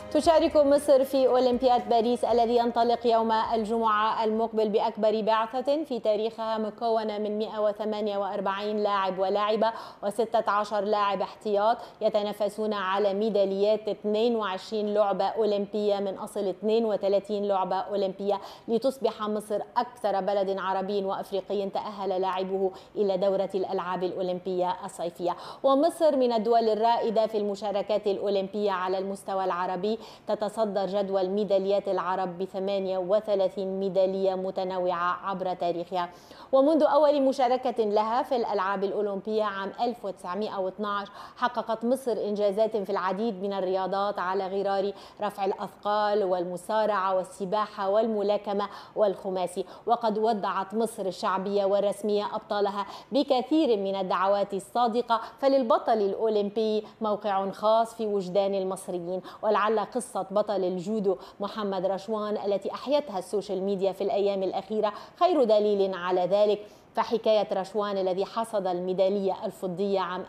تشارك مصر في أولمبياد باريس الذي ينطلق يوم الجمعة المقبل بأكبر بعثة في تاريخها مكونة من 148 لاعب ولاعبة و16 لاعب احتياط يتنافسون على ميداليات 22 لعبة أولمبية من أصل 32 لعبة أولمبية لتصبح مصر أكثر بلد عربي وأفريقي تأهل لاعبه إلى دورة الألعاب الأولمبية الصيفية ومصر من الدول الرائدة في المشاركات الأولمبية على المستوى العربي تتصدر جدول ميداليات العرب ب 38 ميدالية متنوعة عبر تاريخها ومنذ أول مشاركة لها في الألعاب الأولمبية عام 1912 حققت مصر إنجازات في العديد من الرياضات على غرار رفع الأثقال والمسارعة والسباحة والملاكمة والخماسي وقد ودعت مصر الشعبية والرسمية أبطالها بكثير من الدعوات الصادقة فللبطل الأولمبي موقع خاص في وجدان المصريين ولعل قصة بطل الجودو محمد رشوان التي أحيتها السوشيال ميديا في الأيام الأخيرة خير دليل على ذلك فحكاية رشوان الذي حصد الميدالية الفضية عام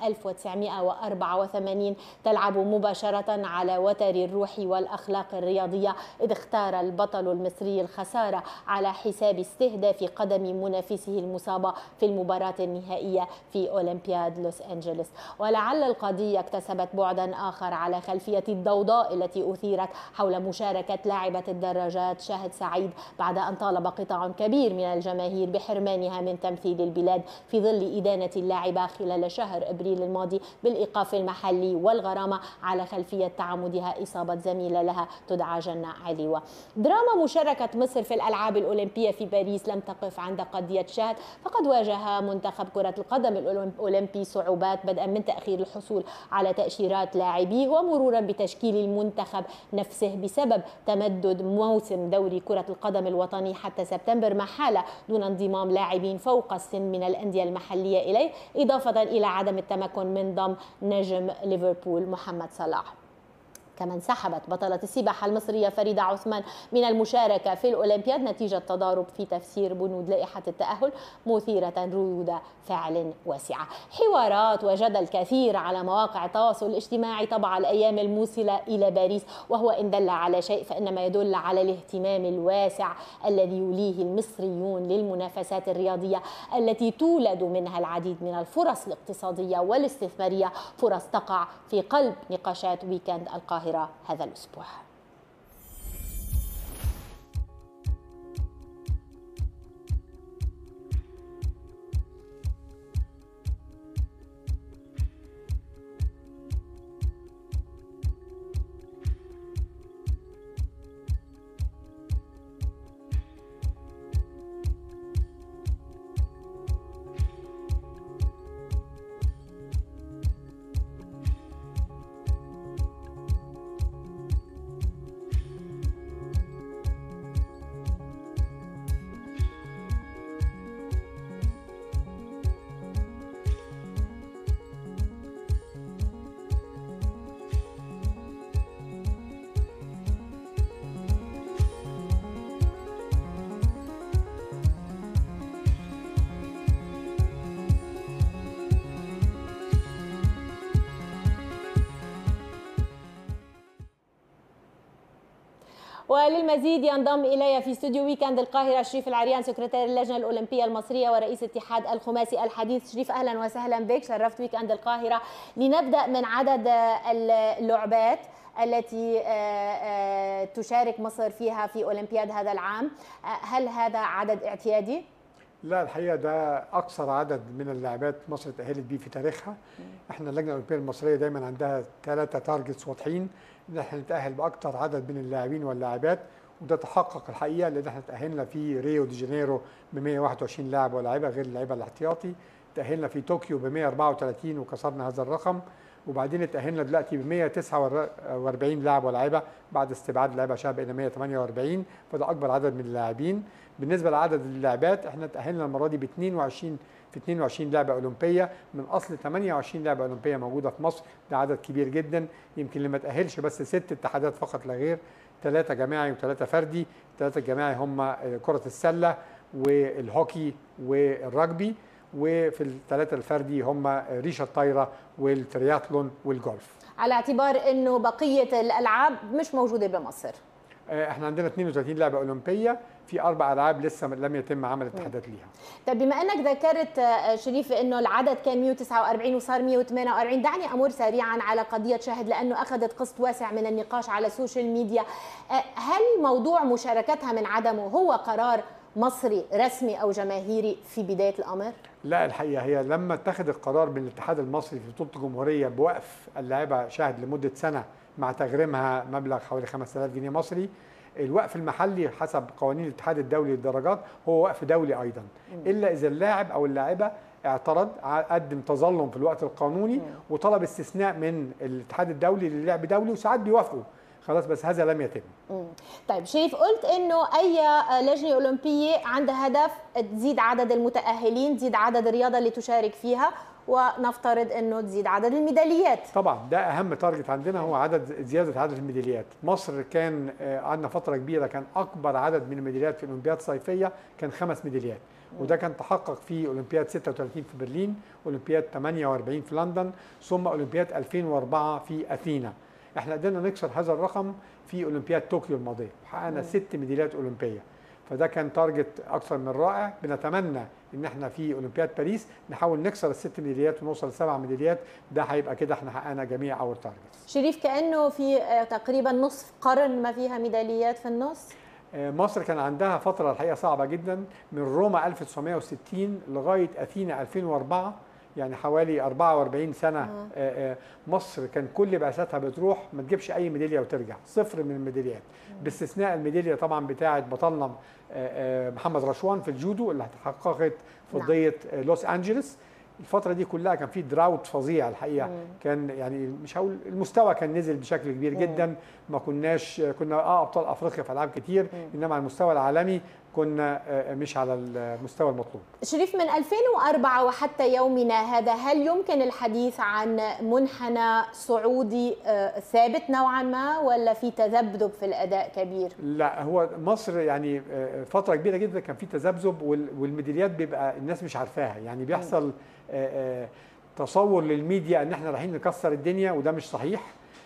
1984 تلعب مباشرة على وتر الروح والأخلاق الرياضية إذ اختار البطل المصري الخسارة على حساب استهداف قدم منافسه المصابة في المباراة النهائية في أولمبياد لوس أنجلوس ولعل القضية اكتسبت بعدا آخر على خلفية الضوضاء التي أثيرت حول مشاركة لاعبة الدراجات شاهد سعيد بعد أن طالب قطاع كبير من الجماهير بحرمانها من تمثيل البلاد في ظل إدانة اللاعبة خلال شهر أبريل الماضي بالإيقاف المحلي والغرامة على خلفية تعمدها إصابة زميلة لها تدعى جنة عليوة دراما مشاركة مصر في الألعاب الأولمبية في باريس لم تقف عند قضية شاهد فقد واجه منتخب كرة القدم الأولمبي صعوبات بدءا من تأخير الحصول على تأشيرات لاعبيه ومرورا بتشكيل المنتخب نفسه بسبب تمدد موسم دوري كرة القدم الوطني حتى سبتمبر ما حال دون انضمام لاعبين فوق فوق السن من الأندية المحلية إليه إضافة إلى عدم التمكن من ضم نجم ليفربول محمد صلاح كما انسحبت بطلة السباحة المصرية فريدة عثمان من المشاركة في الأولمبياد نتيجة تضارب في تفسير بنود لائحة التأهل مثيرة ريود فعل واسعة حوارات وجدل كثير على مواقع التواصل الاجتماعي طبعا الأيام الموصلة إلى باريس وهو إن دل على شيء فإنما يدل على الاهتمام الواسع الذي يوليه المصريون للمنافسات الرياضية التي تولد منها العديد من الفرص الاقتصادية والاستثمارية فرص تقع في قلب نقاشات ويكند القاهرة القاهرة هذا الأسبوع وللمزيد ينضم الي في استوديو ويكند القاهره شريف العريان سكرتير اللجنه الاولمبيه المصريه ورئيس اتحاد الخماسي الحديث شريف اهلا وسهلا بك شرفت ويكند القاهره لنبدا من عدد اللعبات التي تشارك مصر فيها في اولمبياد هذا العام هل هذا عدد اعتيادي لا الحقيقه ده اكثر عدد من اللاعبات مصر تاهلت بيه في تاريخها احنا اللجنه الاولمبيه المصريه دايما عندها ثلاثه تارجتس واضحين ان احنا نتاهل باكثر عدد من اللاعبين واللاعبات وده تحقق الحقيقه لان احنا تاهلنا في ريو دي جانيرو ب 121 لاعب ولاعيبه غير اللعيبه الاحتياطي تاهلنا في طوكيو ب 134 وكسرنا هذا الرقم وبعدين اتاهلنا دلوقتي ب 149 لاعب ولاعيبه بعد استبعاد لاعيبه شاب الى 148 فده اكبر عدد من اللاعبين بالنسبه لعدد اللاعبات احنا تاهلنا المره دي ب 22 في 22 لعبه اولمبيه من اصل 28 لعبه اولمبيه موجوده في مصر ده عدد كبير جدا يمكن اللي ما تاهلش بس ست اتحادات فقط لا غير ثلاثه جماعي وثلاثه فردي ثلاثه جماعي هم كره السله والهوكي والرجبي وفي الثلاثه الفردي هم ريشه الطايره والترياتلون والجولف على اعتبار انه بقيه الالعاب مش موجوده بمصر احنا عندنا 32 لعبه اولمبيه في اربع العاب لسه لم يتم عمل اتحادات ليها طيب بما انك ذكرت شريف انه العدد كان 149 وصار 148 دعني امر سريعا على قضيه شاهد لانه اخذت قسط واسع من النقاش على السوشيال ميديا هل موضوع مشاركتها من عدمه هو قرار مصري رسمي او جماهيري في بدايه الامر؟ لا الحقيقه هي لما اتخذ القرار من الاتحاد المصري في بطوله الجمهوريه بوقف اللاعبه شاهد لمده سنه مع تغريمها مبلغ حوالي 5000 جنيه مصري الوقف المحلي حسب قوانين الاتحاد الدولي للدرجات هو وقف دولي ايضا الا اذا اللاعب او اللاعبه اعترض قدم تظلم في الوقت القانوني وطلب استثناء من الاتحاد الدولي للعب دولي وساعات بيوافقوا خلاص بس هذا لم يتم طيب شريف قلت انه اي لجنه اولمبيه عندها هدف تزيد عدد المتاهلين تزيد عدد الرياضه اللي تشارك فيها ونفترض انه تزيد عدد الميداليات طبعا ده اهم تارجت عندنا هو عدد زياده عدد الميداليات مصر كان قعدنا فتره كبيره كان اكبر عدد من الميداليات في الاولمبياد الصيفيه كان خمس ميداليات وده كان تحقق في اولمبياد 36 في برلين اولمبياد 48 في لندن ثم اولمبياد 2004 في اثينا احنا قدرنا نكسر هذا الرقم في اولمبياد طوكيو الماضيه حققنا ست ميداليات اولمبيه فده كان تارجت اكثر من رائع بنتمنى ان احنا في اولمبياد باريس نحاول نكسر الست ميداليات ونوصل لسبع ميداليات ده هيبقى كده احنا حققنا جميع اور تارجت شريف كانه في تقريبا نصف قرن ما فيها ميداليات في النص مصر كان عندها فترة الحقيقة صعبة جدا من روما 1960 لغاية أثينا 2004 يعني حوالي 44 سنة آه. مصر كان كل بعثاتها بتروح ما تجيبش أي ميدالية وترجع صفر من الميداليات باستثناء الميدالية طبعا بتاعة بطلنا محمد رشوان في الجودو اللي تحققت فضية نعم. لوس أنجلوس الفترة دي كلها كان في دراوت فظيع الحقيقة مم. كان يعني مش هقول المستوى كان نزل بشكل كبير مم. جدا ما كناش كنا اه ابطال افريقيا في العاب كتير مم. انما على المستوى العالمي كنا مش على المستوى المطلوب شريف من 2004 وحتى يومنا هذا هل يمكن الحديث عن منحنى صعودي ثابت نوعا ما ولا في تذبذب في الاداء كبير لا هو مصر يعني فتره كبيره جدا كان في تذبذب والميداليات بيبقى الناس مش عارفاها يعني بيحصل تصور للميديا ان احنا رايحين نكسر الدنيا وده مش صحيح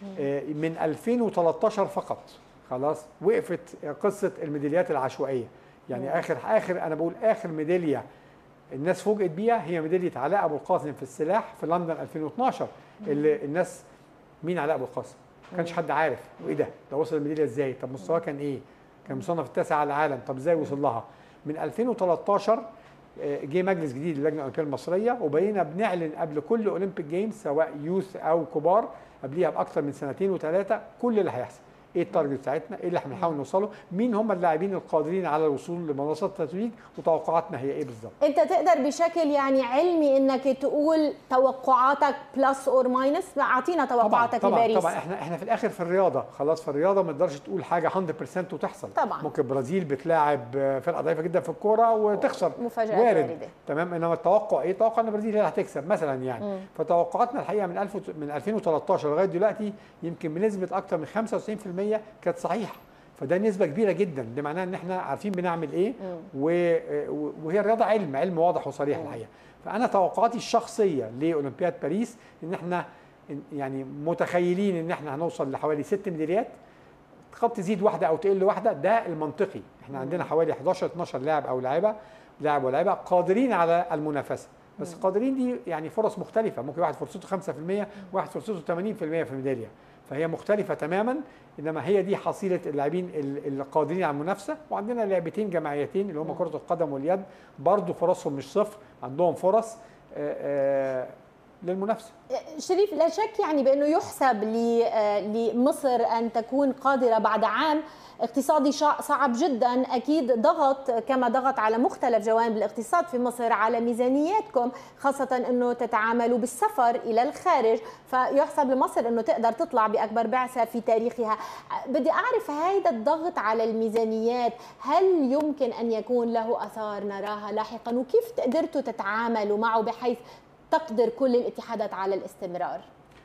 من 2013 فقط خلاص وقفت قصه الميداليات العشوائيه يعني مم. اخر اخر انا بقول اخر ميداليه الناس فوجئت بيها هي ميداليه علاء ابو القاسم في السلاح في لندن 2012 مم. اللي الناس مين علاء ابو القاسم؟ ما كانش حد عارف وايه ده؟ ده وصل الميداليه ازاي؟ طب مستواه كان ايه؟ كان مصنف التاسع على العالم طب ازاي وصل لها؟ من 2013 جه مجلس جديد للجنه الاولمبيه المصريه وبقينا بنعلن قبل كل اولمبيك جيمز سواء يوث او كبار قبليها باكثر من سنتين وثلاثه كل اللي هيحصل ايه التارجت بتاعتنا ايه اللي احنا بنحاول نوصله مين هم اللاعبين القادرين على الوصول لمنصات التتويج وتوقعاتنا هي ايه بالظبط انت تقدر بشكل يعني علمي انك تقول توقعاتك بلس اور ماينس اعطينا توقعاتك طبعا لباريس طبعا احنا احنا في الاخر في الرياضه خلاص في الرياضه ما تقدرش تقول حاجه 100% وتحصل طبعا ممكن البرازيل بتلاعب فرقه ضعيفه جدا في الكوره وتخسر مفاجاه وارد واردة. تمام انما التوقع ايه توقع ان البرازيل هي اللي هتكسب مثلا يعني مم. فتوقعاتنا الحقيقه من 1000 من 2013 لغايه دلوقتي يمكن بنسبه اكثر من 95% كانت صحيحه فده نسبه كبيره جدا ده معناه ان احنا عارفين بنعمل ايه و... وهي الرياضه علم علم واضح وصريح الحقيقه فانا توقعاتي الشخصيه لاولمبياد باريس ان احنا يعني متخيلين ان احنا هنوصل لحوالي ست ميداليات قد تزيد واحده او تقل واحده ده المنطقي احنا عندنا حوالي 11 12 لاعب او لاعبه لاعب ولاعبه قادرين على المنافسه بس قادرين دي يعني فرص مختلفه ممكن واحد فرصته 5% واحد فرصته 80% في الميداليه فهي مختلفة تماما انما هي دي حصيلة اللاعبين القادرين على المنافسة وعندنا لعبتين جماعيتين اللي هم كرة القدم واليد برضو فرصهم مش صفر عندهم فرص آآ آآ للمنافسه شريف لا شك يعني بانه يحسب لمصر ان تكون قادره بعد عام اقتصادي صعب جدا اكيد ضغط كما ضغط على مختلف جوانب الاقتصاد في مصر على ميزانياتكم خاصه انه تتعاملوا بالسفر الى الخارج فيحسب لمصر انه تقدر تطلع باكبر بعثه في تاريخها بدي اعرف هذا الضغط على الميزانيات هل يمكن ان يكون له اثار نراها لاحقا وكيف قدرتوا تتعاملوا معه بحيث تقدر كل الاتحادات على الاستمرار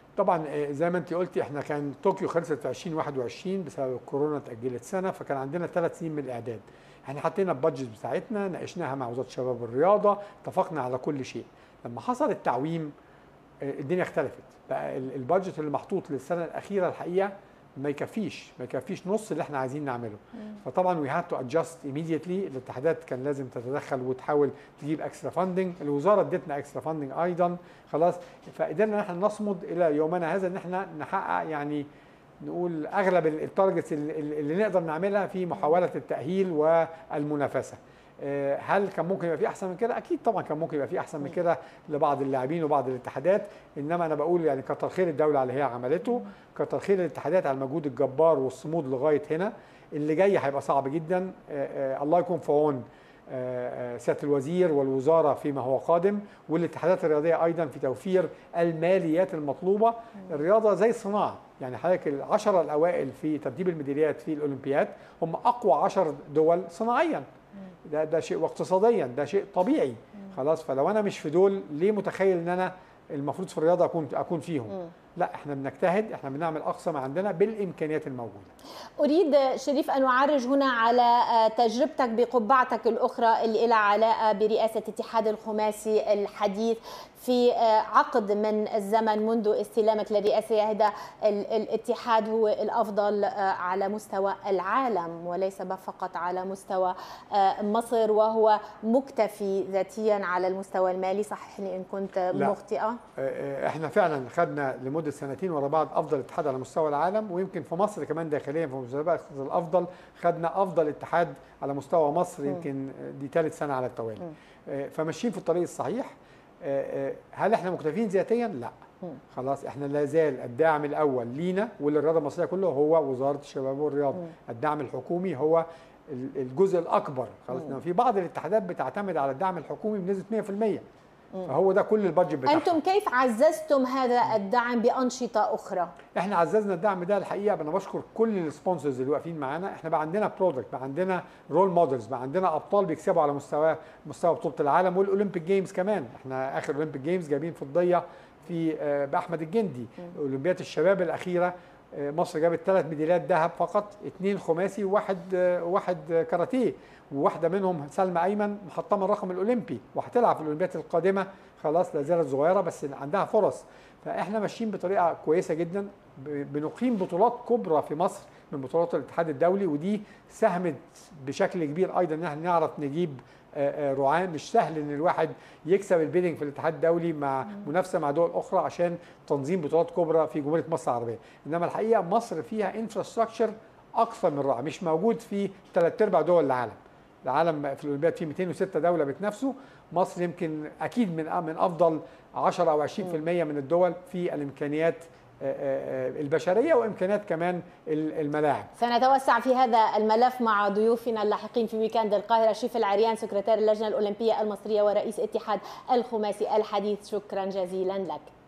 طبعا آه، زي ما انت قلتي احنا كان طوكيو خلصت في 2021 بسبب الكورونا اتاجلت سنه فكان عندنا ثلاث سنين من الاعداد احنا حطينا البادجت بتاعتنا ناقشناها مع وزاره الشباب والرياضه اتفقنا على كل شيء لما حصل التعويم آه، الدنيا اختلفت بقى ال- البادجت اللي محطوط للسنه الاخيره الحقيقه ما يكفيش ما يكفيش نص اللي احنا عايزين نعمله فطبعا وي هاد تو ادجست immediately الاتحادات كان لازم تتدخل وتحاول تجيب اكسترا فاندنج الوزاره ادتنا اكسترا فاندنج ايضا خلاص فقدرنا ان احنا نصمد الى يومنا هذا ان احنا نحقق يعني نقول اغلب ال- التارجتس اللي, اللي نقدر نعملها في محاوله التاهيل والمنافسه آه، هل كان ممكن يبقى في احسن من كده اكيد طبعا كان ممكن يبقى في احسن من كده لبعض اللاعبين وبعض الاتحادات انما انا بقول يعني كتر خير الدوله على اللي هي عملته كتر خير الاتحادات على المجهود الجبار والصمود لغايه هنا اللي جاي هيبقى صعب جدا آه، آه، الله يكون في عون آه، آه، سياده الوزير والوزاره فيما هو قادم والاتحادات الرياضيه ايضا في توفير الماليات المطلوبه الرياضه زي الصناعه يعني حضرتك العشره الاوائل في ترتيب الميداليات في الاولمبياد هم اقوى عشر دول صناعيا ده ده شيء واقتصاديا ده شيء طبيعي خلاص فلو انا مش في دول ليه متخيل ان انا المفروض في الرياضه اكون اكون فيهم لا احنا بنجتهد احنا بنعمل اقصى ما عندنا بالامكانيات الموجوده أريد شريف أن أعرج هنا على آه، تجربتك بقبعتك الأخرى اللي لها علاقة برئاسة اتحاد الخماسي الحديث في آه، عقد من الزمن منذ استلامك للرئاسة هذا ال- الاتحاد هو الأفضل آه، على مستوى العالم وليس فقط على مستوى آه، مصر وهو مكتفي ذاتيا على المستوى المالي صححني إن كنت لا. مخطئة آه، آه، احنا فعلا خدنا لمده سنتين ورا بعض افضل اتحاد على مستوى العالم ويمكن في مصر كمان داخليا في مسابقه الافضل خدنا افضل اتحاد على مستوى مصر يمكن دي ثالث سنه على التوالي آه، فماشيين في الطريق الصحيح آه، آه، هل احنا مكتفين ذاتيا لا خلاص احنا لا زال الداعم الاول لينا وللرياضه المصريه كله هو وزاره الشباب والرياضه الدعم الحكومي هو ال- الجزء الاكبر خلاص إنما في بعض الاتحادات بتعتمد على الدعم الحكومي بنسبه 100% فهو ده كل البادجت بتاعها أنتم كيف عززتم هذا الدعم بأنشطة أخرى؟ احنا عززنا الدعم ده الحقيقه انا بشكر كل السبونسرز اللي واقفين معانا احنا بقى عندنا برودكت بقى عندنا رول مودلز بقى عندنا ابطال بيكسبوا على مستوى مستوى بطوله العالم والاولمبيك جيمز كمان احنا اخر اولمبيك جيمز جايبين فضيه في آه، باحمد الجندي اولمبياد الشباب الاخيره آه، مصر جابت ثلاث ميداليات ذهب فقط اثنين خماسي وواحد آه، واحد آه، كاراتيه وواحده منهم سلمى ايمن محطمه الرقم الاولمبي وهتلعب في الاولمبياد القادمه خلاص لا زالت صغيره بس عندها فرص فاحنا ماشيين بطريقه كويسه جدا ب- بنقيم بطولات كبرى في مصر من بطولات الاتحاد الدولي ودي ساهمت بشكل كبير ايضا ان احنا نعرف نجيب آه، آه، رعاة مش سهل ان الواحد يكسب البيدنج في الاتحاد الدولي مع منافسه مع دول اخرى عشان تنظيم بطولات كبرى في جمهوريه مصر العربيه انما الحقيقه مصر فيها انفراستراكشر اكثر من رائع مش موجود في ثلاث ارباع دول العالم العالم في الاولمبياد فيه 206 دوله بتنافسوا مصر يمكن اكيد من من افضل 10 او 20% من الدول في الامكانيات آه، آه، آه، البشريه وامكانيات كمان ال- الملاعب سنتوسع في هذا الملف مع ضيوفنا اللاحقين في ويكاند القاهرة شريف العريان سكرتير اللجنة الأولمبية المصرية ورئيس اتحاد الخماسي الحديث شكرا جزيلا لك